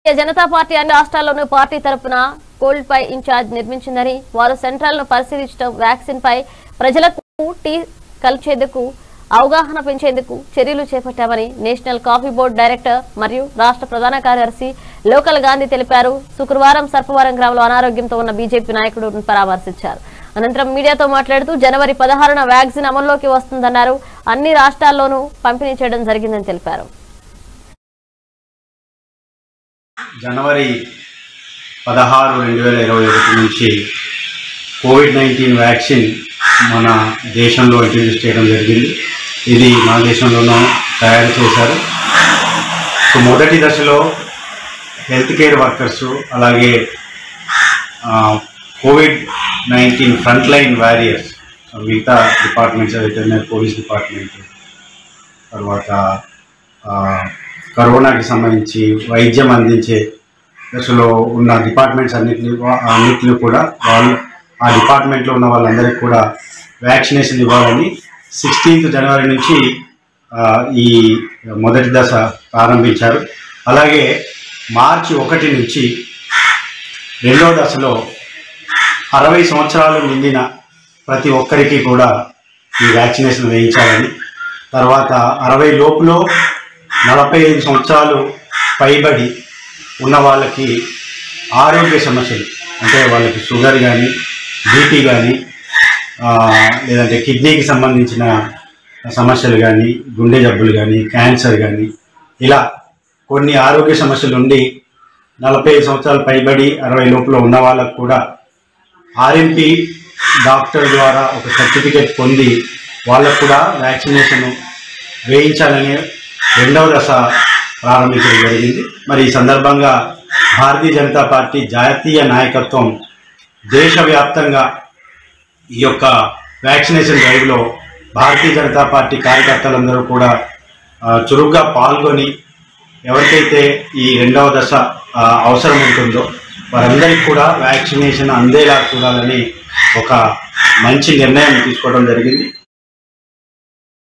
Janata party అన్ని రాష్ట్రాల్లోనూ party తరపున కోల్డ్ పై ఇన్ఛార్జ్ నిర్మించిందని వారు సెంట్రల్ ను పరిశీలించడం వ్యాక్సిన్ పై ప్రజలకు టీ కలిచేందుకు అవగాహన పెంచేందుకు చర్యలు చేపట్టామని నేషనల్ కాఫీ బోర్డు డైరెక్టర్ మరియు రాష్ట్ర ప్రధాన కార్యదర్శి లోకల్ గాంధీ తెలిపారు శుక్రవారం సర్పవరం గ్రామంలో అనారోగ్యంతో ఉన్న బీజేపీ నాయకుడు పరామర్శించారు అనంతరం మీడియాతో మాట్లాడుతూ జనవరి పదహారున వ్యాక్సిన్ అమల్లోకి వస్తుందన్నారు అన్ని రాష్ట్రాల్లోనూ పంపిణీ చేయడం జరిగిందని తెలిపారు జనవరి పదహారు రెండు వేల ఇరవై ఒకటి నుంచి కోవిడ్ నైన్టీన్ వ్యాక్సిన్ మన దేశంలో ఇంట్రడ్యూస్ చేయడం జరిగింది ఇది మన దేశంలోనూ తయారు చేశారు సో మొదటి దశలో హెల్త్ కేర్ వర్కర్స్ అలాగే ఆ, COVID nineteen front line warriors మిగతా డిపార్ట్మెంట్స్ వెటర్నరీ పోలీస్ డిపార్ట్మెంట్ తర్వాత ఆ, కరోనాకి సంబంధించి వైద్యం అందించే దశలో ఉన్న డిపార్ట్మెంట్స్ అన్నింటినీ అన్నింటినీ కూడా వాళ్ళు ఆ డిపార్ట్మెంట్లో ఉన్న వాళ్ళందరికీ కూడా వ్యాక్సినేషన్ ఇవ్వాలని సిక్స్టీన్త్ జనవరి నుంచి ఆ, ఈ మొదటి దశ ప్రారంభించారు అలాగే మార్చి ఒకటి నుంచి రెండో దశలో అరవై సంవత్సరాలు నిండిన ప్రతి ఒక్కరికి కూడా ఈ వ్యాక్సినేషన్ వేయించాలని తర్వాత అరవై లోపులో నలభై ఐదు సంవత్సరాలు పైబడి ఉన్న వాళ్ళకి ఆరోగ్య సమస్యలు అంటే వాళ్ళకి షుగర్ కానీ బీపీ కానీ లేదంటే కిడ్నీకి సంబంధించిన సమస్యలు కానీ గుండె జబ్బులు కానీ క్యాన్సర్ కానీ ఇలా కొన్ని ఆరోగ్య సమస్యలు ఉండి నలభై ఐదు సంవత్సరాలు పైబడి అరవై లోపల ఉన్న వాళ్ళకు కూడా ఆర్ఎంపీ డాక్టర్ ద్వారా ఒక సర్టిఫికేట్ పొంది వాళ్ళకు కూడా వ్యాక్సినేషన్ వేయించాలని రెండవ దశ ప్రారంభించడం జరిగింది మరి ఈ సందర్భంగా భారతీయ జనతా పార్టీ జాతీయ నాయకత్వం దేశవ్యాప్తంగా ఈ యొక్క వ్యాక్సినేషన్ డ్రైవ్లో భారతీయ జనతా పార్టీ కార్యకర్తలందరూ కూడా ఆ, చురుగ్గా పాల్గొని ఎవరికైతే ఈ రెండవ దశ ఆ, అవసరం ఉంటుందో వారందరికీ కూడా వ్యాక్సినేషన్ అందేలా చూడాలని ఒక మంచి నిర్ణయం తీసుకోవడం జరిగింది